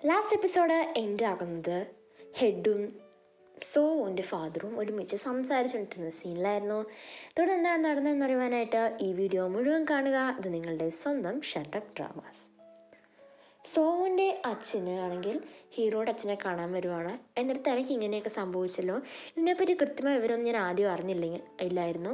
last episode end ആകുന്നത് ഹെഡും സോവുൻ്റെ ഫാദറും ഒരുമിച്ച് സംസാരിച്ചുകൊണ്ടിരുന്ന സീനിലായിരുന്നു തുടർന്ന് എന്താണ് നടന്നതെന്ന് അറിയുവാനായിട്ട് ഈ വീഡിയോ മുഴുവൻ കാണുക ഇത് നിങ്ങളുടെ സ്വന്തം ഷട്ടപ്പ് ഡ്രാമാസ് സോവുൻ്റെ അച്ഛന് ആണെങ്കിൽ ഹീറോയുടെ അച്ഛനെ കാണാൻ വരുവാണ് എന്നിട്ട് തനിക്ക് ഇങ്ങനെയൊക്കെ സംഭവിച്ചല്ലോ ഇതിനെപ്പറ്റി കൃത്യമായ വിവരമൊന്നും ഞാൻ ആദ്യം അറിഞ്ഞില്ലെങ്കിൽ ഇല്ലായിരുന്നു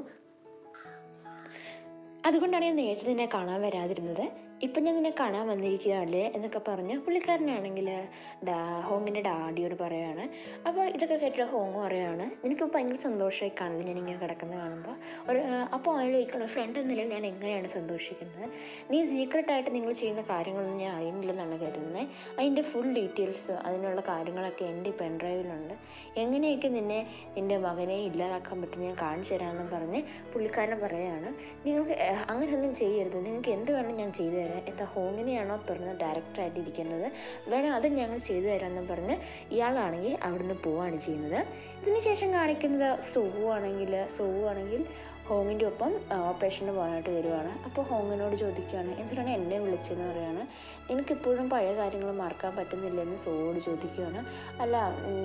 അതുകൊണ്ടാണ് ഞാൻ നേരത്തെ നിന്നെ കാണാൻ വരാതിരുന്നത് ഇപ്പം ഞാൻ നിന്നെ കാണാൻ വന്നിരിക്കുകയല്ലേ എന്നൊക്കെ പറഞ്ഞ് പുള്ളിക്കാരനാണെങ്കിൽ ഡാ ഹോങ്ങിൻ്റെ ഡാഡിയോട് പറയുകയാണ് അപ്പോൾ ഇതൊക്കെ കേട്ടിട്ട് ഹോങ് പറയുകയാണ് നിനക്ക് ഭയങ്കര സന്തോഷമായി കാണില്ല ഞാനിങ്ങനെ കിടക്കുന്നത് കാണുമ്പോൾ ഒരു അപ്പോൾ അയാൾ ചോദിക്കണം ഫ്രണ്ട് എന്ന നിലയിൽ ഞാൻ എങ്ങനെയാണ് സന്തോഷിക്കുന്നത് നീ സീക്രട്ടായിട്ട് നിങ്ങൾ ചെയ്യുന്ന കാര്യങ്ങളൊന്നും ഞാൻ അറിയുന്നില്ലെന്നാണ് കരുതുന്നത് അതിൻ്റെ ഫുൾ ഡീറ്റെയിൽസ് അതിനുള്ള കാര്യങ്ങളൊക്കെ എൻ്റെ പെൻ ഡ്രൈവിലുണ്ട് എങ്ങനെയൊക്കെ നിന്നെ നിൻ്റെ മകനെ ഇല്ലാതാക്കാൻ പറ്റും ഞാൻ കാണിച്ചു തരാമെന്നും പറഞ്ഞ് പുള്ളിക്കാരൻ പറയുകയാണ് നിങ്ങൾക്ക് ഏഹ്, അങ്ങനെയൊന്നും ചെയ്യരുത് നിങ്ങൾക്ക് എന്ത് വേണം ഞാൻ ചെയ്തു തരാം എന്താ ഹോങ്ങിനെയാണോ തുറന്ന് ഡയറക്ടറായിട്ട് ഇരിക്കുന്നത് വേണം അത് ഞങ്ങൾ ചെയ്തു തരാമെന്നും പറഞ്ഞ് ഇയാളാണെങ്കിൽ അവിടുന്ന് പോവുകയാണ് ചെയ്യുന്നത് ഇതിന് ശേഷം കാണിക്കുന്നത് സോവു ആണെങ്കിൽ സോവു ആണെങ്കിൽ ഹോങ്ങിൻ്റെ ഒപ്പം ഓപ്പറേഷന് പോകാനായിട്ട് വരുവാണ് അപ്പോൾ ഹോങ്ങിനോട് ചോദിക്കുകയാണ് എന്തിനാണ് എന്നെ വിളിച്ചതെന്ന് പറയുകയാണ് എനിക്കിപ്പോഴും പഴയ കാര്യങ്ങൾ മറക്കാൻ പറ്റുന്നില്ലെന്ന് സോവോട് ചോദിക്കുകയാണ് അല്ല ഉം,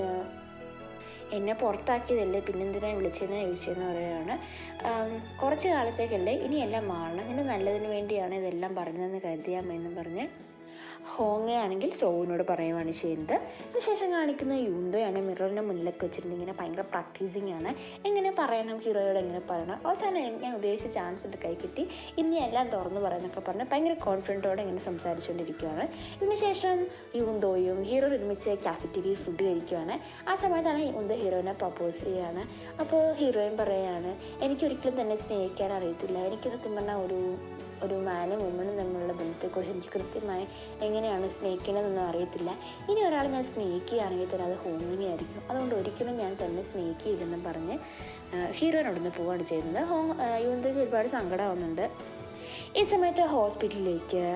എന്നെ പുറത്താക്കിയതല്ലേ പിന്നെന്തിനാ വിളിച്ചതെന്ന് ചോദിച്ചതെന്ന് പറയുകയാണ് ആം, കുറച്ച് കാലത്തേക്കല്ലേ ഇനി എല്ലാം മാറണം നിന്റെ നല്ലതിന് വേണ്ടിയാണ് ഇതെല്ലാം പറഞ്ഞതെന്ന് കരുതിയാമെന്നും പറഞ്ഞ് ഹോങ്ങ ആണെങ്കിൽ സോവിനോട് പറയുവാണ് ചെയ്യുന്നത് അതിനുശേഷം കാണിക്കുന്ന യൂന്തോയാണ് മിററിൻ്റെ മുന്നിലൊക്കെ വെച്ചിരുന്നത് ഇങ്ങനെ ഭയങ്കര പ്രാക്ടീസിങ് ആണ് എങ്ങനെ പറയണം ഹീറോയോട് എങ്ങനെ പറയണം അവസാനം എനിക്ക് ഞാൻ ഉദ്ദേശിച്ച ചാൻസ് എൻ്റെ കൈ കിട്ടി ഇനി എല്ലാം തുറന്നു പറയാനൊക്കെ പറഞ്ഞ് ഭയങ്കര കോൺഫിഡൻറ്റോടെ ഇങ്ങനെ സംസാരിച്ചുകൊണ്ടിരിക്കുകയാണ് ഇതിനുശേഷം യൂന്തോയും ഹീറോ ഒരുമിച്ച് കാഫറ്റീരിയയിൽ ഫുഡ് കഴിക്കുകയാണ് ആ സമയത്താണ് യൂന്തോ ഹീറോയിനെ പ്രപ്പോസ് ചെയ്യുകയാണ് അപ്പോൾ ഹീറോയിൻ പറയുകയാണ് എനിക്കൊരിക്കലും തന്നെ സ്നേഹിക്കാൻ അറിയത്തില്ല എനിക്ക് സത്യം പറഞ്ഞാൽ ഒരു ഒരു മാനും വുമണും തമ്മിലുള്ള ബന്ധത്തെക്കുറിച്ച് എനിക്ക് കൃത്യമായി എങ്ങനെയാണ് സ്നേഹിക്കണമെന്നൊന്നും അറിയത്തില്ല ഇനി ഒരാളെ ഞാൻ സ്നേഹിക്കുകയാണെങ്കിൽ തന്നെ അത് ഹോമിനെ ആയിരിക്കും അതുകൊണ്ട് ഒരിക്കലും ഞാൻ തന്നെ സ്നേഹിക്കില്ലെന്നും പറഞ്ഞ് ഹീറോയിൻ അവിടുന്ന് പോവുകയാണ് ചെയ്യുന്നത് ഹോ യുവന്തയ്ക്ക് ഒരുപാട് സങ്കടമാവുന്നുണ്ട് ഈ സമയത്ത് ഹോസ്പിറ്റലിലേക്ക്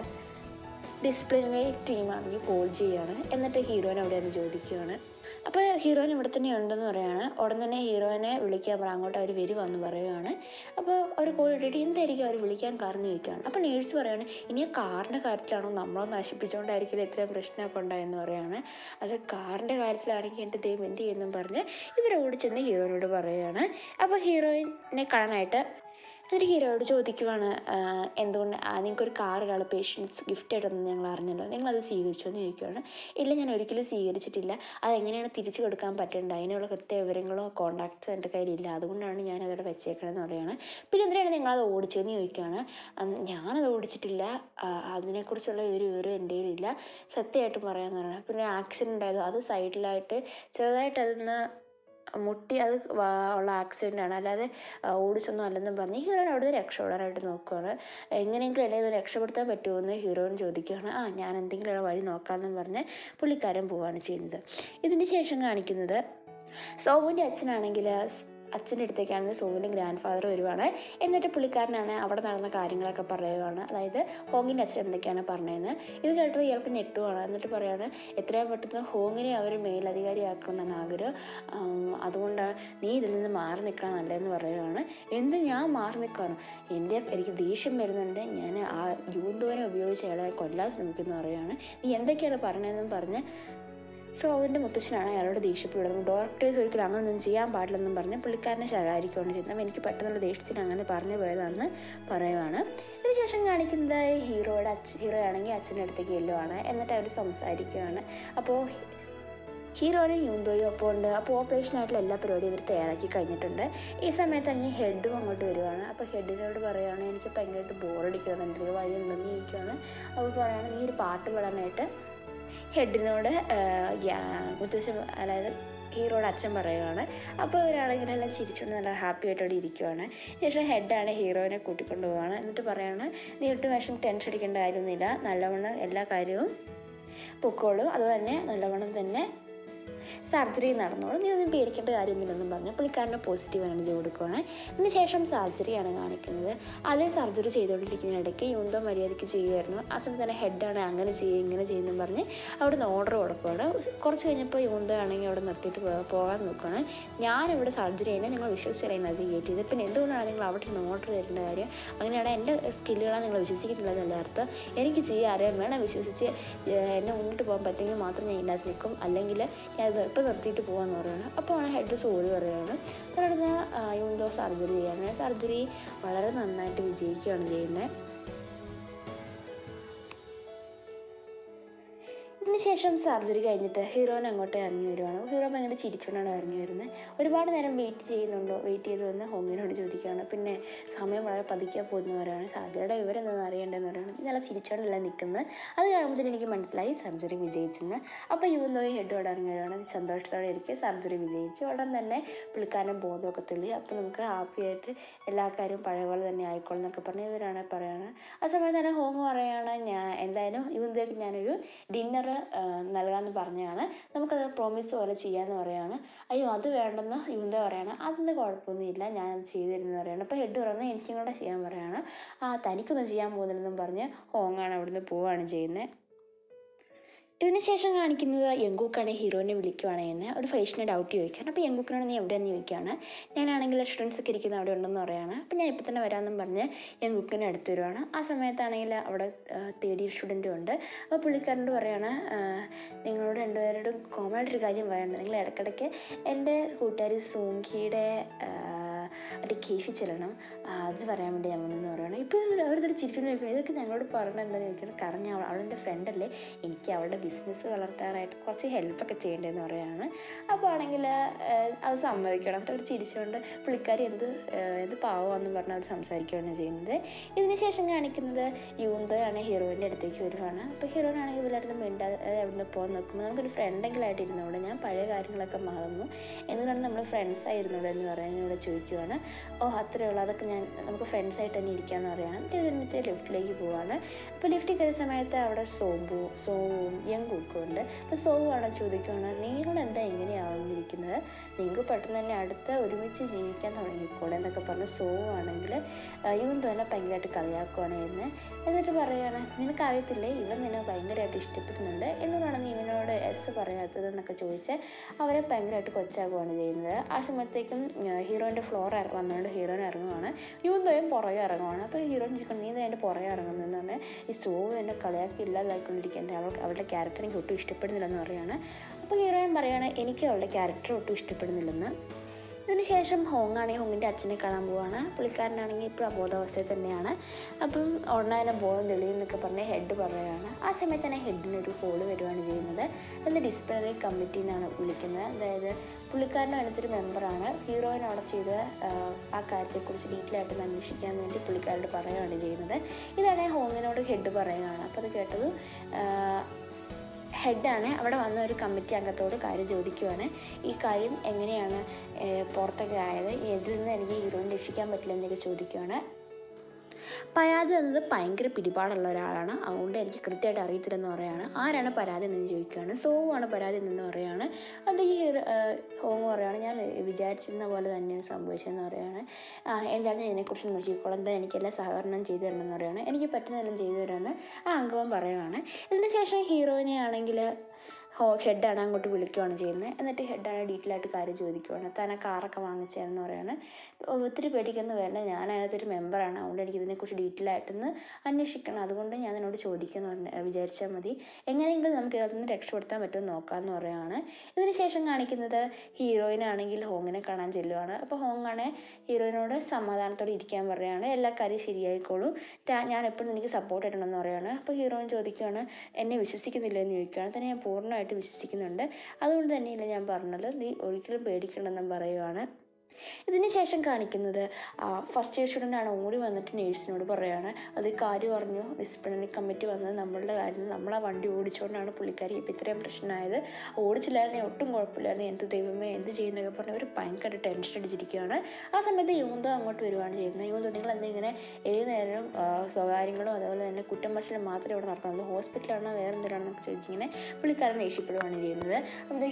ഡിസിപ്ലിനറി ടീമാണെങ്കിൽ കോൾ ചെയ്യുകയാണ് എന്നിട്ട് ഹീറോയിൻ അവിടെ നിന്ന് ചോദിക്കുകയാണ് അപ്പോൾ ഹീറോയിൻ ഇവിടെ തന്നെ ഉണ്ടെന്ന് പറയുകയാണ് ഉടൻ തന്നെ ഹീറോയിനെ വിളിക്കാൻ പറ അങ്ങോട്ട് അവർ വരുവാന്ന് പറയുകയാണ് അപ്പോൾ അവർ കോൾ ഇട്ടിട്ട് എന്തായിരിക്കും അവർ വിളിക്കാൻ കാരണം ചോദിക്കുകയാണ് അപ്പോൾ നേഴ്സ് പറയുകയാണ് ഇനി ആ കാറിൻ്റെ കാര്യത്തിലാണോ നമ്മളോ നശിപ്പിച്ചുകൊണ്ടായിരിക്കില്ല ഇത്രയും പ്രശ്നമൊക്കെ ഉണ്ടായെന്ന് പറയുകയാണ് അത് കാറിൻ്റെ കാര്യത്തിലാണെങ്കിൽ എൻ്റെ ദൈവം എന്ത് ചെയ്യുമെന്നും പറഞ്ഞ് ഇവർ ഓടിച്ചെന്ന് ഹീറോയിനോട് പറയുകയാണ് അപ്പോൾ ഹീറോയിനെ കാണാനായിട്ട് എന്നിട്ട് ഹീറോയോട് ചോദിക്കുവാണ് ആഹ് എന്തുകൊണ്ട് നിങ്ങൾക്കൊരു കാർ ഒരാൾ പേഷ്യൻസ് ഗിഫ്റ്റ് ആയിട്ടൊന്നും ഞങ്ങൾ അറിഞ്ഞല്ലോ നിങ്ങളത് സ്വീകരിച്ചോ എന്ന് ചോദിക്കുവാണ് ഇല്ല ഞാൻ ഒരിക്കലും സ്വീകരിച്ചിട്ടില്ല അതെങ്ങനെയാണ് തിരിച്ചു കൊടുക്കാൻ പറ്റേണ്ടത് അതിനുള്ള കൃത്യ വിവരങ്ങളോ കോൺടാക്ട്സോ എൻ്റെ കയ്യിലില്ല അതുകൊണ്ടാണ് ഞാൻ അതവിടെ വെച്ചേക്കണമെന്ന് പറയുകയാണ് പിന്നെ എന്തിനാണ് നിങ്ങളത് ഓടിച്ചതെന്ന് ചോദിക്കുകയാണ് ഉം, ഞാനത് ഓടിച്ചിട്ടില്ല ആഹ് അതിനെക്കുറിച്ചുള്ള ഒരു വിവരം എൻ്റെ കയ്യിലില്ല സത്യമായിട്ടും പറയാമെന്ന് പറയുന്നത് പിന്നെ ആക്സിഡൻ്റ് ആയത് അത് സൈഡിലായിട്ട് ചെറുതായിട്ട് അതൊന്ന് മുട്ടി അത് വാ- ഉള്ള ആക്സിഡൻ്റ് ആണ് അല്ലാതെ ആ, ഓടിച്ചൊന്നും അല്ലെന്നും പറഞ്ഞ് ഹീറോയിൻ അവിടുന്ന് രക്ഷപ്പെടാനായിട്ട് നോക്കുകയാണ് എങ്ങനെയെങ്കിലും എന്നെ ഇത് രക്ഷപ്പെടുത്താൻ പറ്റുമോ എന്ന് ഹീറോയിൻ ചോദിക്കുകയാണ് ആ ഞാൻ എന്തെങ്കിലും ഒരു വഴി നോക്കാമെന്നും പറഞ്ഞ് പുള്ളിക്കാരൻ പോവുകയാണ് ചെയ്യുന്നത് ഇതിന് ശേഷം കാണിക്കുന്നത് സോവുവിൻ്റെ അച്ഛനാണെങ്കിൽ അച്ഛൻ്റെ അടുത്തേക്കാണെങ്കിൽ സോവിൻ്റെ ഗ്രാൻഡ് ഫാദർ വരുവാണ് എന്നിട്ട് പുള്ളിക്കാരനാണ് അവിടെ നടന്ന കാര്യങ്ങളൊക്കെ പറയുവാണ് അതായത് ഹോങ്ങിൻ്റെ അച്ഛൻ എന്തൊക്കെയാണ് പറഞ്ഞതെന്ന് ഇത് കേട്ടത് ഇയാൾക്ക് ഞെട്ടുവാണ് എന്നിട്ട് പറയാണ് എത്രയും പെട്ടെന്ന് ഹോങ്ങിനെ അവർ മേലധികാരിയാക്കണം എന്നാണ് ആഗ്രഹം ആം, അതുകൊണ്ട് നീ ഇതിൽ നിന്ന് മാറി നിൽക്കണം നല്ലതെന്ന് പറയുവാണ് എന്ത് ഞാൻ മാറി നിൽക്കാനോ എൻ്റെ എനിക്ക് ദേഷ്യം വരുന്നുണ്ട് ഞാൻ ആ യൂന്തോനെ ഉപയോഗിച്ച് അയാളെ കൊല്ലാൻ ശ്രമിക്കുന്നു പറയുകയാണ് നീ എന്തൊക്കെയാണ് പറഞ്ഞതെന്നും പറഞ്ഞ് സോ അവൻ്റെ മുത്തച്ഛനാണ് അയാളോട് ദേഷ്യപ്പെടുന്നത് ഡോക്ടേഴ്സ് ഒരിക്കലും അങ്ങനെ ഒന്നും ചെയ്യാൻ പാടില്ലെന്നും പറഞ്ഞ് പുള്ളിക്കാരനെ ശകാരിക്കുകയാണ് ചെയ്യുന്നത് അപ്പോൾ എനിക്ക് പെട്ടെന്നുള്ള ദേഷ്യത്തിന് അങ്ങനെ പറഞ്ഞു പോയതാണെന്ന് പറയുവാണ് ഇതിനുശേഷം കാണിക്കുന്നത് ഹീറോയുടെ അച്ഛ ഹീറോ ആണെങ്കിൽ അച്ഛൻ്റെ അടുത്തേക്ക് ചെല്ലുവാണ് എന്നിട്ട് അവർ സംസാരിക്കുകയാണ് അപ്പോൾ ഹീറോയും യൂന്തോയും ഒപ്പം ഉണ്ട് അപ്പോൾ ഓപ്പറേഷനായിട്ടുള്ള എല്ലാ പരിപാടിയും ഇവർ തയ്യാറാക്കി കഴിഞ്ഞിട്ടുണ്ട് ഈ സമയത്ത് തന്നെ ഹെഡും അങ്ങോട്ട് വരുവാണ് അപ്പോൾ ഹെഡിനോട് പറയുകയാണ് എനിക്ക് ഭയങ്കരമായിട്ട് ബോറടിക്കുകയാണ് എന്തെങ്കിലും വഴി ഉണ്ടെന്ന് ചോദിക്കുകയാണ് അപ്പോൾ പറയുകയാണ് നീ ഒരു പാട്ട് പാടാനായിട്ട് ഹെഡിനോട് മുത്തശ്ശൻ അതായത് ഹീറോയുടെ അച്ഛൻ പറയുകയാണ് അപ്പോൾ ഒരാളെങ്കിലും എല്ലാം ചിരിച്ചുകൊണ്ട് നല്ല ഹാപ്പി ആയിട്ട് അവിടെ ഇരിക്കുവാണ് ശേഷം ഹെഡാണ് ഹീറോയിനെ കൂട്ടിക്കൊണ്ട് പോവുകയാണ് എന്നിട്ട് പറയുകയാണ് നീ ഒട്ടും വിഷം ടെൻഷൻ അടിക്കേണ്ട കാര്യമൊന്നുമില്ല നല്ലവണ്ണം എല്ലാ കാര്യവും പൊക്കോളും അതുപോലെ തന്നെ നല്ലവണ്ണം തന്നെ സർജറി നടന്നോളൂ നീ ഒന്നും പേടിക്കേണ്ട കാര്യമൊന്നുമില്ലെന്നും പറഞ്ഞ് പുള്ളിക്കാരന് പോസിറ്റീവ് എനർജി കൊടുക്കുകയാണ് ഇതിന് ശേഷം സർജറിയാണ് കാണിക്കുന്നത് അതേ സർജറി ചെയ്തുകൊണ്ടിരിക്കുന്ന ഇടയ്ക്ക് യൂന്തോ മര്യാദയ്ക്ക് ചെയ്യുമായിരുന്നു ആ സമയത്ത് തന്നെ ഹെഡാണ് അങ്ങനെ ചെയ്യുക ഇങ്ങനെ ചെയ്യുന്നു പറഞ്ഞ് അവിടുന്ന് ഓർഡർ കൊടുക്കുകയാണ് കുറച്ച് കഴിഞ്ഞപ്പോൾ യൂന്തോ ആണെങ്കിൽ അവിടെ നിർത്തിയിട്ട് പോ- പോകാൻ നോക്കുകയാണ് ഞാനിവിടെ സർജറി ചെയ്യുന്നത് നിങ്ങൾ വിശ്വസിച്ചറിയുന്നത് അത് കയറ്റിയത് പിന്നെ എന്തുകൊണ്ടാണ് നിങ്ങൾ അവിടെ നിന്ന് ഓർഡർ തരേണ്ട കാര്യം അങ്ങനെയാണ് എൻ്റെ സ്കില്ലുകളാണ് നിങ്ങൾ വിശ്വസിക്കുന്നില്ലെന്നല്ല അർത്ഥം എനിക്ക് ചെയ്യാൻ അറിയാൻ വേണം വിശ്വസിച്ച് ഏഹ് എന്നെ മുന്നിട്ട് പോകാൻ പറ്റുമെങ്കിൽ മാത്രം ഞാൻ ഇതിനകത്ത് നിൽക്കും അല്ലെങ്കിൽ ഞാൻ ഇത് ഇപ്പം നിർത്തിയിട്ട് പോകാമെന്ന് പറയുകയാണ് അപ്പോൾ ആണ് ഹെഡ് സോറി പറയുകയാണ് തുടർന്ന് യൂന്തോ സർജറി ചെയ്യാണ് സർജറി വളരെ നന്നായിട്ട് വിജയിക്കുകയാണ് ചെയ്യുന്നത് ഇതിനുശേഷം സർജറി കഴിഞ്ഞിട്ട് ഹീറോയിൻ അങ്ങോട്ട് ഇറങ്ങി വരുവാണ് ഹീറോ ഭയങ്കര ചിരിച്ചുകൊണ്ടാണ് ഇറങ്ങി വരുന്നത് ഒരുപാട് നേരം വെയിറ്റ് ചെയ്യുന്നുണ്ടോ വെയിറ്റ് ചെയ്ത് വന്ന് ഹോമിനോട് ചോദിക്കുകയാണ് പിന്നെ സമയം വളരെ പതുക്കെ പോകുന്നവരാണ് സർജറിയുടെ വിവരം എന്താണെന്ന് അറിയേണ്ടതെന്ന് പറയുന്നത് നല്ല ചിരിച്ചുകൊണ്ടല്ല നിൽക്കുന്നത് അത് കാണുമ്പോൾ എനിക്ക് മനസ്സിലായി സർജറി വിജയിച്ചെന്ന് അപ്പോൾ യൂന്നോയി ഹെഡോട് ഇറങ്ങി വരുവാണ് സന്തോഷത്തോടെ ഇരിക്കുക സർജറി വിജയിച്ചു ഉടൻ തന്നെ പുള്ളിക്കാരൻ ബോധമൊക്കെ തെളി അപ്പോൾ നമുക്ക് ഹാപ്പി ആയിട്ട് എല്ലാ കാര്യവും പഴയ പോലെ തന്നെ ആയിക്കോളും എന്നൊക്കെ പറഞ്ഞ് ഇവരാണ് പറയുന്നത് ആ സമയത്ത് തന്നെ ഹോം പറയുകയാണ് ഞാൻ എന്തായാലും യൂന്തോയ്ക്ക് ഞാനൊരു ഡിന്നർ നൽകാമെന്ന് പറഞ്ഞതാണ് നമുക്കത് പ്രോമിസ് പോലെ ചെയ്യാമെന്ന് പറയുകയാണ് അയ്യോ അത് വേണ്ടെന്ന് യൂന്ത പറയാണ് അതിൻ്റെ കുഴപ്പമൊന്നുമില്ല ഞാനത് ചെയ്തിരുന്നു പറയാണ് അപ്പോൾ ഹെഡ് പറയുന്നത് എനിക്കും കൂടെ ചെയ്യാൻ പറയാണ് ആ തനിക്കൊന്നും ചെയ്യാൻ പോകുന്നില്ലെന്നും പറഞ്ഞ് ഹോങ്ങാണ് അവിടുന്ന് പോവുകയാണ് ചെയ്യുന്നത് ഇതിനുശേഷം കാണിക്കുന്നത് യങ്കൂക്കാണ് ഹീറോയിനെ വിളിക്കുവാണ് എന്നെ ഒരു ഫേഷനെ ഡൗട്ട് ചോദിക്കാൻ അപ്പോൾ യങ്കൂക്കിനോട് നീ എവിടെയാണെന്ന് ചോദിക്കുകയാണ് ഞാനാണെങ്കിൽ സ്റ്റുഡൻസ് ഒക്കെ ഇരിക്കുന്ന അവിടെ ഉണ്ടെന്ന് പറയുകയാണ് അപ്പോൾ ഞാൻ ഇപ്പം തന്നെ വരാമെന്നും പറഞ്ഞ് യങ്കൂക്കിനെ അടുത്ത് വരുവാണ് ആ സമയത്താണെങ്കിൽ അവിടെ തേർഡ് ഇയർ സ്റ്റുഡൻറ്റും ഉണ്ട് അപ്പോൾ പുള്ളിക്കാരനോട് പറയാണ് "ആ, നിങ്ങളോട് രണ്ടുപേരോടും കോമൺ ആയിട്ടൊരു കാര്യം പറയാനുണ്ട് നിങ്ങൾ ഇടയ്ക്കിടയ്ക്ക് എൻ്റെ കൂട്ടുകാരി സൂങ്കിയുടെ മറ്റേ കേഫി ചെല്ലണം ആ, അത് പറയാൻ വേണ്ടി ഞാൻ വന്നെന്ന് പറയുകയാണ് ഇപ്പോൾ അവർ തന്നെ ചിരിച്ചുകൊണ്ട് ചോദിക്കണം ഇതൊക്കെ ഞങ്ങളോട് പറഞ്ഞത് എന്താണെന്ന് ചോദിക്കണം കാരണം ഞാൻ അവളെൻ്റെ ഫ്രണ്ടല്ലേ എനിക്ക് അവളുടെ ബിസിനസ് വളർത്താനായിട്ട് കുറച്ച് ഹെൽപ്പൊക്കെ ചെയ്യേണ്ടതെന്ന് പറയുകയാണ് അപ്പോൾ ആണെങ്കിൽ അത് സമ്മതിക്കണം എന്നിട്ട് അവർ ചിരിച്ചുകൊണ്ട് പുള്ളിക്കാരി എന്ത് ആ, എന്ത് പാവമാണെന്ന് പറഞ്ഞ് അവർ സംസാരിക്കുകയാണ് ചെയ്യുന്നത് ഇതിന് ശേഷം കാണിക്കുന്നത് യൂന്തയാണ് ഹീറോയിൻ്റെ അടുത്തേക്ക് വരുവാണ് അപ്പോൾ ഹീറോയിനാണെങ്കിൽ ഇവരുടെ മിണ്ടാതെ അവിടുന്ന് പോകാൻ നോക്കുമ്പോൾ നമുക്കൊരു ഫ്രണ്ടെങ്കിലും ആയിട്ട് ഇരുന്നോടെ ഞാൻ പഴയ കാര്യങ്ങളൊക്കെ മറന്നു എന്തുകൊണ്ടാണ് നമ്മൾ ഫ്രണ്ട്സ് ആയിരുന്നത് എന്ന് പറയുന്നത് ഇവിടെ ചോദിക്കുവാണ് ഓ അത്രേ ഉള്ളൂ അതൊക്കെ ഞാൻ നമുക്ക് ഫ്രണ്ട്സ് ആയിട്ട് തന്നെ ഇരിക്കാമെന്ന് പറയുകയാണ് എന്നിട്ട് ഇവർ ഒരുമിച്ച് ലിഫ്റ്റിലേക്ക് പോവാണ് അപ്പോൾ ലിഫ്റ്റിൽ കയറിയ സമയത്ത് അവിടെ സോബു സോവും യങ്കുക്കും ഉണ്ട് അപ്പോൾ സോവു ആണ് ചോദിക്കുകയാണ് നിങ്ങൾ എന്താ ഇങ്ങനെയാവുന്നിരിക്കുന്നത് നിങ്ങൾക്ക് പെട്ടെന്ന് തന്നെ അടുത്ത് ഒരുമിച്ച് ജീവിക്കാൻ തുടങ്ങിക്കൂടെ എന്നൊക്കെ പറഞ്ഞ് സോവു ആണെങ്കിൽ ഇവൻ തന്നെ ഭയങ്കരമായിട്ട് കളിയാക്കുവാണ് എന്ന് എന്നിട്ട് പറയുകയാണ് നിനക്കറിയത്തില്ലേ ഇവൻ നിന്നെ ഭയങ്കരമായിട്ട് ഇഷ്ടപ്പെടുന്നുണ്ട് എന്തുകൊണ്ടാണ് നീ ഇവനോട് എസ് പറയാത്തത് എന്നൊക്കെ ചോദിച്ച് അവരെ ഭയങ്കരമായിട്ട് കൊച്ചാക്കുകയാണ് ചെയ്യുന്നത് ആ സമയത്തേക്കും ഹീറോയിൻ്റെ ഫ്ലോർ വന്നുകൊണ്ട് ഹീറോയിൻ ഇറങ്ങുവാണ് യൂന്തോയും പുറകെ ഇറങ്ങുവാണ് അപ്പോൾ ഹീറോയിൻ ചോദിക്കണം നീ എന്താ എൻ്റെ പുറകെ ഇറങ്ങുന്നതെന്ന് പറഞ്ഞാൽ ഈ സ്റ്റോവ് എന്നെ കളിയാക്കി ഇല്ലാതായിക്കൊണ്ടിരിക്കേണ്ട അവൾ അവളുടെ ക്യാരക്ടർ എനിക്ക് ഒട്ടും ഇഷ്ടപ്പെടുന്നില്ലെന്ന് പറയുകയാണ് അപ്പോൾ ഹീറോയിൻ പറയുകയാണ് എനിക്ക് അവളുടെ ക്യാരക്ടർ ഒട്ടും ഇഷ്ടപ്പെടുന്നില്ലെന്ന് അതിനുശേഷം ഹോങ്ങാണെങ്കിൽ ഹോങ്ങിൻ്റെ അച്ഛനെ കാണാൻ പോവാണ് പുള്ളിക്കാരനാണെങ്കിൽ ഇപ്പോൾ അബോധാവസ്ഥയിൽ തന്നെയാണ് അപ്പം ഉടനെ തന്നെ ബോധം തെളിയെന്നൊക്കെ പറഞ്ഞ് ഹെഡ് പറയുകയാണ് ആ സമയത്ത് തന്നെ ഹെഡിന് ഒരു കോള് വരുവാണ് ചെയ്യുന്നത് അത് ഡിസിപ്ലിനറി കമ്മിറ്റി എന്നാണ് വിളിക്കുന്നത് അതായത് പുള്ളിക്കാരൻ അതിനകത്തൊരു മെമ്പറാണ് ഹീറോയിൻ അവിടെ ചെയ്ത ആ, ആ കാര്യത്തെക്കുറിച്ച് ഡീറ്റെയിൽ ആയിട്ട് അന്വേഷിക്കാൻ വേണ്ടി പുള്ളിക്കാരോട് പറയുകയാണ് ചെയ്യുന്നത് ഇതാണ് ഹോങ്ങിനോട് ഹെഡ് പറയുകയാണ് അപ്പോൾ അത് കേട്ടത് ആ, ഹെഡാണ് അവിടെ വന്ന ഒരു കമ്മിറ്റി അംഗത്തോട് കാര്യം ചോദിക്കുവാണ് ഈ കാര്യം എങ്ങനെയാണ് ഏഹ്, പുറത്തൊക്കെ ആയത് ഇതിൽ നിന്ന് എനിക്ക് ഹീറോയിനെ രക്ഷിക്കാൻ പറ്റില്ല എന്നൊക്കെ ചോദിക്കുവാണ് പരാതി തന്നത് ഭയങ്കര പിടിപാടുള്ള ഒരാളാണ് അതുകൊണ്ട് എനിക്ക് കൃത്യമായിട്ട് അറിയത്തില്ലെന്ന് പറയാണ് ആരാണ് പരാതി എന്ന് ചോദിക്കുകയാണ് സോവുമാണ് പരാതി എന്ന് പറയുകയാണ് അത് ഈ ഏഹ്, ഹോങ് പറയുകയാണ് ഞാൻ വിചാരിച്ചിരുന്ന പോലെ തന്നെയാണ് സംഭവിച്ചതെന്ന് പറയുകയാണ് ആ എന്താണ് ഇതിനെക്കുറിച്ച് നോക്കിക്കോളാം എന്തായാലും എനിക്കെല്ലാം സഹകരണം ചെയ്തു തരണമെന്ന് പറയുകയാണ് എനിക്ക് പറ്റുന്നതെല്ലാം ചെയ്തു തരാമെന്ന് ആ അംഗവും പറയുവാണ് ഇതിന് ശേഷം ഹീറോയിനെ ആണെങ്കിൽ ഹോ ഹെഡാണ് അങ്ങോട്ട് വിളിക്കുകയാണ് ചെയ്യുന്നത് എന്നിട്ട് ഹെഡാണ് ഡീറ്റെയിൽ ആയിട്ട് കാര്യം ചോദിക്കുവാണ് താൻ ആ കാറൊക്കെ വാങ്ങിച്ചതെന്ന് പറയാണ് ഒത്തിരി പേടിക്കൊന്നും വേണ്ട ഞാൻ അതിനകത്തൊരു മെമ്പറാണ് അതുകൊണ്ട് എനിക്ക് ഇതിനെക്കുറിച്ച് ഡീറ്റെയിൽ ആയിട്ടൊന്ന് അന്വേഷിക്കണം അതുകൊണ്ട് ഞാൻ നിന്നോട് ചോദിക്കുമെന്ന് പറഞ്ഞ വിചാരിച്ചാൽ മതി എങ്ങനെയെങ്കിലും നമുക്ക് ഇതിനകത്ത് നിന്ന് രക്ഷപ്പെടുത്താൻ പറ്റുമെന്ന് നോക്കാമെന്ന് പറയുകയാണ് ഇതിന് ശേഷം കാണിക്കുന്നത് ഹീറോയിനാണെങ്കിൽ ഹോങ്ങിനെ കാണാൻ ചെല്ലുവാണ് അപ്പോൾ ഹോങ്ങാണ് ഹീറോയിനോട് സമാധാനത്തോടെ ഇരിക്കാൻ പറയുകയാണ് എല്ലാ കാര്യം ശരിയായിക്കോളും താ- ഞാൻ എപ്പോഴും എനിക്ക് സപ്പോർട്ട് ചെയ്യണമെന്ന് പറയുകയാണ് അപ്പോൾ ഹീറോയിൻ ചോദിക്കുകയാണ് എന്നെ വിശ്വസിക്കുന്നില്ല എന്ന് ചോദിക്കുകയാണ് തന്നെ ഞാൻ പൂർണ്ണമായിട്ട് വിശ്വസിക്കുന്നുണ്ട് അതുകൊണ്ട് തന്നെയല്ല ഞാൻ പറഞ്ഞത് നീ ഒരിക്കലും പേടിക്കണമെന്നും പറയുവാണ് ഇതിന് ശേഷം കാണിക്കുന്നത് ഫസ്റ്റ് ഇയർ സ്റ്റുഡൻ്റ് ആണ് ഓടി വന്നിട്ട് നേഴ്സിനോട് പറയുകയാണ് അത് ഈ കാര്യം പറഞ്ഞു ഡിസിപ്ലിനറി കമ്മിറ്റി വന്നത് നമ്മളുടെ കാര്യം നമ്മൾ ആ വണ്ടി ഓടിച്ചുകൊണ്ടാണ് പുള്ളിക്കാരി ഇപ്പം ഇത്രയും പ്രശ്നമായത് ഓടിച്ചില്ലായിരുന്നു ഒട്ടും കുഴപ്പമില്ലായിരുന്നു എന്ത് ദൈവമേ എന്ത് ചെയ്യുന്നതൊക്കെ പറഞ്ഞ് അവർ ഭയങ്കര ടെൻഷൻ അടിച്ചിരിക്കുകയാണ് ആ സമയത്ത് യൂന്തോ അങ്ങോട്ട് വരുവാണ് ചെയ്യുന്നത് യൂന്തോ നിങ്ങൾ എന്താ ഇങ്ങനെ ഏത് നേരം ആ, സ്വകാര്യങ്ങളും അതുപോലെ തന്നെ കുറ്റം പറച്ചിലും മാത്രമേ ഇവിടെ നടക്കുന്നുള്ളൂ ഹോസ്പിറ്റലാണോ വേറെ എന്തിനാണെന്നൊക്കെ ചോദിച്ചിങ്ങനെ പുള്ളിക്കാരൻ ദേഷ്യപ്പെടുകയാണ് ചെയ്യുന്നത് അപ്പോഴത്തേക്കും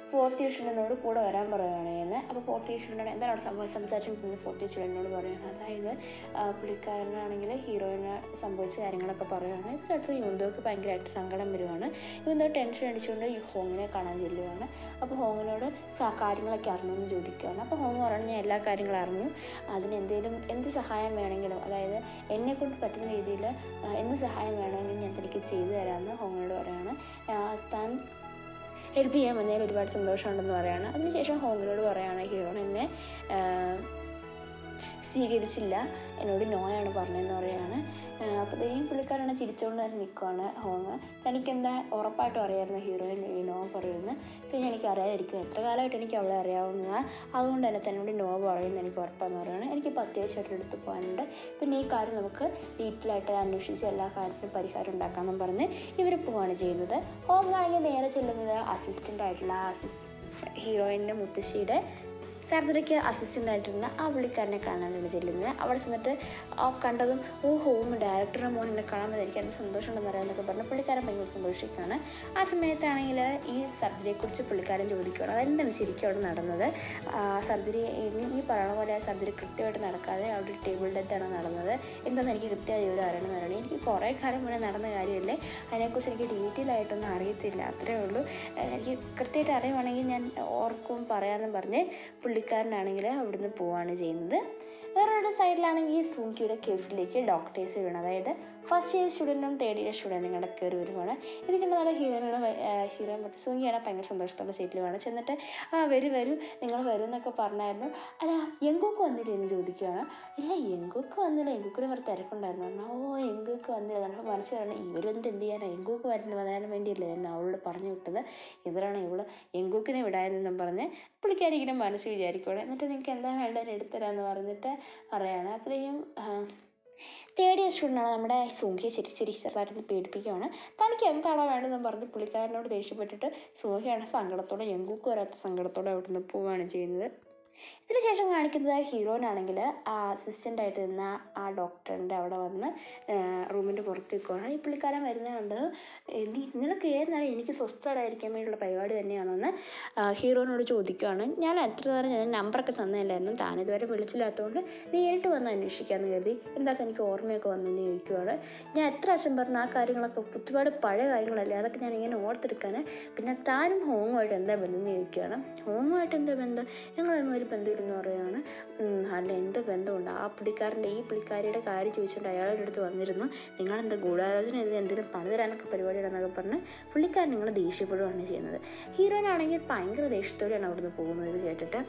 ഫോർത്ത് ഇയർ സ്റ്റുഡൻറ്റിനോട് കൂടെ വരാൻ പറയുകയാണ് ചെയ്യുന്നത് അപ്പോൾ ഫോർത്ത് ഇയർ സ്റ്റുഡൻ്റ് എന്താണ് അവിടെ സംഭവം സംസാരിച്ചുകൊണ്ടിരുന്നത് ഫോർത്ത് ഇയർ സ്റ്റുഡൻറ്റിനോട് പറയുകയാണ് അതായത് ആ, പുള്ളിക്കാരനാണെങ്കിൽ ഹീറോയിന് സംഭവിച്ച കാര്യങ്ങളൊക്കെ പറയുകയാണ് ഇതിനടുത്ത് യുന്തോക്ക് ഭയങ്കരമായിട്ട് സങ്കടം വരുവാണ് യുന്തോ ടെൻഷൻ അടിച്ചുകൊണ്ട് ഈ ഹോങ്ങിനെ കാണാൻ ചെല്ലുവാണ് അപ്പോൾ ഹോങ്ങിനോട് സ കാര്യങ്ങളൊക്കെ അറിഞ്ഞുവെന്ന് ചോദിക്കുകയാണ് അപ്പോൾ ഹോങ് പറയണം ഞാൻ എല്ലാ കാര്യങ്ങളും അറിഞ്ഞു അതിന് എന്തെങ്കിലും എന്ത് സഹായം വേണമെങ്കിലും അതായത് എന്നെ കൊണ്ട് പറ്റുന്ന രീതിയിൽ എന്ത് സഹായം വേണമെങ്കിലും ഞാൻ തനിക്ക് ചെയ്തു തരാമെന്ന് ഹോങ്ങിനോട് പറയാണ് ആ, താൻ ഹെൽപ്പ് ചെയ്യാൻ വന്നതിൽ ഒരുപാട് സന്തോഷമുണ്ടെന്ന് പറയാണ് അതിനുശേഷം ഹോങ്ങിനോട് പറയാണ് ഹീറോൺ എന്നെ ആ, സ്വീകരിച്ചില്ല എന്നോട് നോയാണ് പറഞ്ഞതെന്ന് പറയാണ് അപ്പോഴത്തേക്കും പുള്ളിക്കാരാണ് ചിരിച്ചുകൊണ്ട് തന്നെ നിൽക്കുവാണ് ഹോങ് തനിക്കെന്താ ഉറപ്പായിട്ടും അറിയായിരുന്നു ഹീറോയിൻ ഈ നോ പറയുമെന്ന് പിന്നെ എനിക്ക് അറിയാതിരിക്കും എത്ര കാലമായിട്ട് എനിക്ക് അവളെ അറിയാവുന്നതാണ് അതുകൊണ്ട് തന്നെ തന്നോട് നോ പറയുമെന്ന് എനിക്ക് ഉറപ്പാന്ന് പറയുകയാണ് എനിക്കിപ്പോൾ അത്യാവശ്യമായിട്ട് എടുത്ത് പോകാനുണ്ട് പിന്നെ ഈ കാര്യം നമുക്ക് ഡീറ്റെയിൽ ആയിട്ട് അന്വേഷിച്ച് എല്ലാ കാര്യത്തിനും പരിഹാരം ഉണ്ടാക്കാമെന്നും പറഞ്ഞ് ഇവർ പോവുകയാണ് ചെയ്യുന്നത് ഹോം ആണെങ്കിൽ നേരെ ചെല്ലുന്നത് അസിസ്റ്റൻ്റ് ആയിട്ടുള്ള അസിസ്റ്റ് ഹീറോയിൻ്റെ മുത്തശ്ശിയുടെ സർജറിക്ക് അസിസ്റ്റൻ്റ് ആയിട്ടിരുന്ന ആ പുള്ളിക്കാരനെ കാണാനാണ് ചെല്ലുന്നത് അവിടെ ചെന്നിട്ട് ആ കണ്ടതും ഓ ഹോം ഡയറക്ടറുടെ മോൻ എന്നെ കാണാൻ വന്നത് എനിക്ക് അതിന് സന്തോഷമുണ്ടെന്ന് പറയാമെന്നൊക്കെ പറഞ്ഞ് പുള്ളിക്കാരൻ ഭയങ്കര സന്തോഷിക്കുകയാണ് ആ സമയത്താണെങ്കിൽ ഈ സർജറിയെക്കുറിച്ച് പുള്ളിക്കാരൻ ചോദിക്കുകയാണ് അതെന്താണ് ശരിക്കും അവിടെ നടന്നത് ആ സർജറി ഈ പറയണ പോലെ ആ സർജറി കൃത്യമായിട്ട് നടക്കാതെ അവിടെ ഒരു ടേബിൾ ഡെത്താണ് നടന്നത് എന്താണെന്ന് എനിക്ക് കൃത്യമായി വിവരം അറിയണമെന്ന് പറയണം എനിക്ക് കുറേ കാലം മുന്നേ നടന്ന കാര്യമല്ലേ അതിനെക്കുറിച്ച് എനിക്ക് ഡീറ്റെയിൽ ആയിട്ടൊന്നും അറിയത്തില്ല അത്രേ ഉള്ളൂ ഏഹ് എനിക്ക് കൃത്യമായിട്ട് അറിയുവാണെങ്കിൽ ഞാൻ ഓർക്കും പറയാമെന്നും പറഞ്ഞ് പുള്ളിക്കാരനാണെങ്കിൽ അവിടുന്ന് പോവുകയാണ് ചെയ്യുന്നത് വേറൊരു സൈഡിലാണെങ്കിൽ സൂങ്കിയുടെ കെഫിലേക്ക് ഡോക്ടേഴ്സ് വരണം അതായത് ഫസ്റ്റ് ഇയർ സ്റ്റുഡൻറ്റും തേർഡ് ഇയർ സ്റ്റുഡൻറ്റും കൂടെ കയറി വരുവാണ് ഇത് കണ്ടതാണ് ഹീറോയിനോട് ഹീറോയിൻ പറ്റും സൂങ്കിയാണ് ഭയങ്കര സന്തോഷത്തോടെ സീറ്റിൽ വേണം ചെന്നിട്ട് ആ വരൂ വരൂ നിങ്ങൾ വരും എന്നൊക്കെ പറഞ്ഞായിരുന്നു അല്ല എങ്കോക്ക് വന്നില്ലേ എന്ന് ചോദിക്കുകയാണ് ഇല്ല എങ്കോക്ക് വന്നില്ല എങ്കോക്കിന് വേറെ തിരക്കുണ്ടായിരുന്നു പറഞ്ഞു ഓ എങ്കോക്ക് വന്നില്ല അപ്പോൾ മനസ്സിൽ പറയണം ഇവർ വന്നിട്ട് എന്ത് ചെയ്യാനാണ് എങ്കോക്ക് വരുന്ന വരാൻ വേണ്ടിയല്ലേ എന്നെ അവളോട് പറഞ്ഞു വിട്ടത് ഇവരാണ് ഇവള് എങ്കോക്കിനെ വിടാനെന്നും പറഞ്ഞ് പുള്ളിക്കാരി ഇങ്ങനെ മനസ്സിൽ വിചാരിക്കുകയാണ് എന്നിട്ട് നിങ്ങൾക്ക് എന്താ വേണ്ടത് എടുത്തരാന്ന് പറഞ്ഞിട്ട് പറയാണ് അപ്പോഴത്തേക്കും തേർഡ് ഇയർ സ്റ്റുഡൻ്റാണ് നമ്മുടെ സൂഹിയെ ചിരി ചിരി ചെറുതായിട്ട് പേടിപ്പിക്കുകയാണ് തനിക്ക് എന്താണോ വേണ്ടതെന്ന് പറഞ്ഞ് പുള്ളിക്കാരനോട് ദേഷ്യപ്പെട്ടിട്ട് സൂഹിയാണ് സങ്കടത്തോടെ എങ്കൂക്ക് വരാത്ത സങ്കടത്തോടെ അവിടുന്ന് പോവുകയാണ് ചെയ്യുന്നത് ഇതിനുശേഷം കാണിക്കുന്നത് ഹീറോയിനാണെങ്കിൽ ആ അസിസ്റ്റൻ്റ് ആയിട്ട് നിന്ന ആ ഡോക്ടറിൻ്റെ അവിടെ വന്ന് റൂമിൻ്റെ പുറത്ത് നിൽക്കുകയാണ് ഈ പുള്ളിക്കാരൻ വരുന്നത് കണ്ട് നീ നിനക്ക് ഏത് നേരം എനിക്ക് സ്വസ്ഥമായിരിക്കാൻ വേണ്ടിയുള്ള പരിപാടി തന്നെയാണോ എന്ന് ആ, ഹീറോയിനോട് ചോദിക്കുകയാണ് ഞാൻ എത്ര നേരം ഞാൻ നമ്പറൊക്കെ തന്നതല്ലായിരുന്നു താൻ ഇതുവരെ വിളിച്ചില്ലാത്തതുകൊണ്ട് നേരിട്ട് വന്ന് അന്വേഷിക്കാമെന്ന് കരുതി എന്താ എനിക്ക് ഓർമ്മയൊക്കെ വന്നെന്ന് ചോദിക്കുവാണ് ഞാൻ എത്ര പ്രാവശ്യം പറഞ്ഞു ആ കാര്യങ്ങളൊക്കെ ഒരുപാട് പഴയ കാര്യങ്ങളല്ലേ അതൊക്കെ ഞാൻ ഇങ്ങനെ ഓർത്തെടുക്കാൻ പിന്നെ താനും ഹോമുമായിട്ട് എന്താ ബന്ധം എന്ന് ചോദിക്കുകയാണ് ഹോമുമായിട്ട് എന്താ ബന്ധം ഞങ്ങളൊന്നും ഒരു ബന്ധമില്ലെന്ന് പറയുകയാണ് ഉം, അല്ല എന്ത് ബന്ധമുണ്ട് ആ പുള്ളിക്കാരൻ്റെ ഈ പുള്ളിക്കാരിയുടെ കാര്യം ചോദിച്ചുകൊണ്ട് അയാളുടെ അടുത്ത് വന്നിരുന്നു നിങ്ങളെന്താ ഗൂഢാലോചന ചെയ്ത് എന്തെങ്കിലും പണി തരാനൊക്കെ പരിപാടിയാണെന്നൊക്കെ പറഞ്ഞ് പുള്ളിക്കാരൻ നിങ്ങൾ ദേഷ്യപ്പെടുകയാണ് ചെയ്യുന്നത് ഹീറോയിനാണെങ്കിൽ ഭയങ്കര ദേഷ്യത്തോടെയാണ് അവിടുന്ന് പോകുന്നത് ഇത് കേട്ടിട്ട്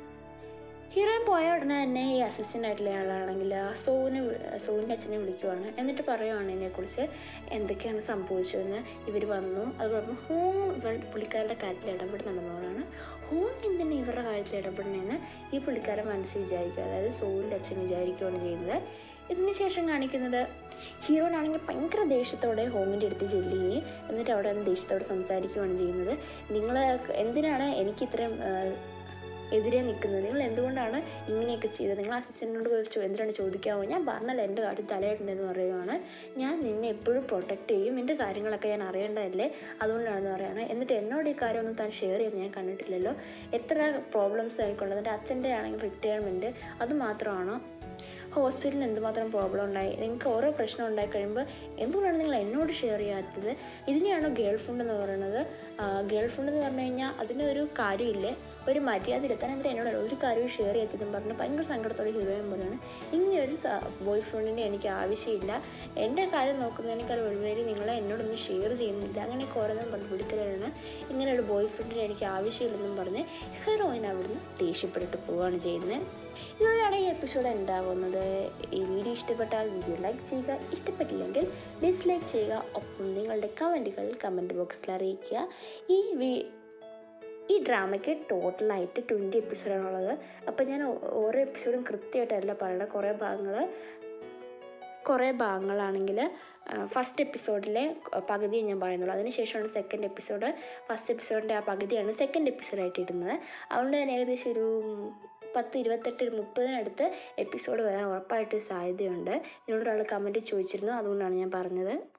ഹീറോയിൻ പോയ ഉടനെ തന്നെ ഈ അസിസ്റ്റൻ്റ് ആയിട്ടുള്ള ആളാണെങ്കിൽ സോവിനെ സോവിൻ്റെ അച്ഛനെ വിളിക്കുവാണ് എന്നിട്ട് പറയുവാണ് ഇതിനെക്കുറിച്ച് എന്തൊക്കെയാണ് സംഭവിച്ചതെന്ന് ഇവർ വന്നു അത് പറഞ്ഞു ഹോം ഇവൾ പുള്ളിക്കാരുടെ കാര്യത്തിൽ ഇടപെടുന്നുണ്ടെന്നുള്ളതാണ് ഹോം എന്തിനാണ് ഇവരുടെ കാര്യത്തിൽ ഇടപെടണമെന്ന് ഈ പുള്ളിക്കാരൻ മനസ്സിൽ വിചാരിക്കുക അതായത് സോവിൻ്റെ അച്ഛൻ വിചാരിക്കുകയാണ് ചെയ്യുന്നത് ഇതിന് ശേഷം കാണിക്കുന്നത് ഹീറോനാണെങ്കിൽ ഭയങ്കര ദേഷ്യത്തോടെ ഹോമിൻ്റെ അടുത്ത് ചെല്ലുകയും എന്നിട്ട് അവിടെ നിന്ന് ദേഷ്യത്തോടെ സംസാരിക്കുകയാണ് ചെയ്യുന്നത് നിങ്ങൾ എന്തിനാണ് എനിക്ക് ഇത്രയും ആ, എതിരെ നിൽക്കുന്നത് നിങ്ങൾ എന്തുകൊണ്ടാണ് ഇങ്ങനെയൊക്കെ ചെയ്തത് നിങ്ങൾ അസിസ്റ്റൻറ്റിനോട് പോയി ചോ- എന്തിനാണ് ചോദിക്കാമോ ഞാൻ പറഞ്ഞല്ലോ എൻ്റെ കാര്യം തലയിട്ടുണ്ടെന്ന് പറയുവാണ് ഞാൻ നിന്നെ എപ്പോഴും പ്രൊട്ടക്റ്റ് ചെയ്യും നിൻ്റെ കാര്യങ്ങളൊക്കെ ഞാൻ അറിയേണ്ടതല്ലേ അതുകൊണ്ടാണെന്ന് പറയുകയാണ് എന്നിട്ട് എന്നോട് ഈ കാര്യമൊന്നും താൻ ഷെയർ ചെയ്യുന്നത് ഞാൻ കണ്ടിട്ടില്ലല്ലോ എത്ര പ്രോബ്ലംസ് എനിക്കുള്ളത് എൻ്റെ അച്ഛൻ്റെ ആണെങ്കിൽ റിട്ടയർമെൻറ്റ് അത് മാത്രമാണോ ഹോസ്പിറ്റലിൽ എന്തുമാത്രം പ്രോബ്ലം ഉണ്ടായി നിങ്ങൾക്ക് ഓരോ പ്രശ്നം ഉണ്ടായി കഴിയുമ്പോൾ എന്തുകൊണ്ടാണ് നിങ്ങൾ എന്നോട് ഷെയർ ചെയ്യാത്തത് ഇതിനെയാണോ ഗേൾ ഫ്രണ്ട് എന്ന് പറയുന്നത് ഗേൾ ഫ്രണ്ട് എന്ന് പറഞ്ഞു കഴിഞ്ഞാൽ അതിനൊരു കാര്യമില്ലേ ഒരു മര്യാദയില്ല താൻ എന്നിട്ട് എന്നോട് ഒരു കാര്യവും ഷെയർ ചെയ്തതെന്ന് പറഞ്ഞ് ഭയങ്കര സങ്കടത്തോടെ ഹീറോയിൻ പറയുകയാണ് ഇങ്ങനൊരു ബോയ് ഫ്രണ്ടിനെ എനിക്ക് ആവശ്യമില്ല എൻ്റെ കാര്യം നോക്കുന്നതിനേക്കാൾ വെളുവേരി നിങ്ങളെ എന്നോടൊന്നും ഷെയർ ചെയ്യുന്നില്ല അങ്ങനെയൊക്കെ ഓരോന്നും പറഞ്ഞു പിടിക്കലാണ് ഇങ്ങനെ ഒരു ബോയ് ഫ്രണ്ടിനെ എനിക്ക് ആവശ്യമില്ലെന്നും പറഞ്ഞ് ഹീറോയിൻ അവിടുന്ന് ദേഷ്യപ്പെട്ടിട്ട് പോവുകയാണ് ചെയ്യുന്നത് ഇതുവരെയാണ് ഈ എപ്പിസോഡ് ഉണ്ടാകുന്നത് ഈ വീഡിയോ ഇഷ്ടപ്പെട്ടാൽ വീഡിയോ ലൈക്ക് ചെയ്യുക ഇഷ്ടപ്പെട്ടില്ലെങ്കിൽ ഡിസ്ലൈക്ക് ചെയ്യുക ഒപ്പം നിങ്ങളുടെ കമൻറ്റുകൾ കമൻറ്റ് ബോക്സിൽ അറിയിക്കുക ഈ വീ ഈ ഡ്രാമയ്ക്ക് ടോട്ടലായിട്ട് ട്വൻറ്റി എപ്പിസോഡാണുള്ളത് അപ്പോൾ ഞാൻ ഓ- ഓരോ എപ്പിസോഡും കൃത്യമായിട്ടല്ല പറയുന്നത് കുറേ ഭാഗങ്ങൾ കുറേ ഭാഗങ്ങളാണെങ്കിൽ ഫസ്റ്റ് എപ്പിസോഡിലെ പകുതി ഞാൻ പറയുന്നുള്ളൂ അതിനുശേഷമാണ് സെക്കൻഡ് എപ്പിസോഡ് ഫസ്റ്റ് എപ്പിസോഡിൻ്റെ ആ പകുതിയാണ് സെക്കൻഡ് എപ്പിസോഡായിട്ട് ഇടുന്നത് അതുകൊണ്ട് തന്നെ ഏകദേശം ഒരു പത്ത് ഇരുപത്തെട്ട് മുപ്പതിനടുത്ത് എപ്പിസോഡ് വരാൻ ഉറപ്പായിട്ട് സാധ്യതയുണ്ട് എന്നോട് ഒരാൾ കമൻറ്റ് ചോദിച്ചിരുന്നു അതുകൊണ്ടാണ് ഞാൻ പറഞ്ഞത്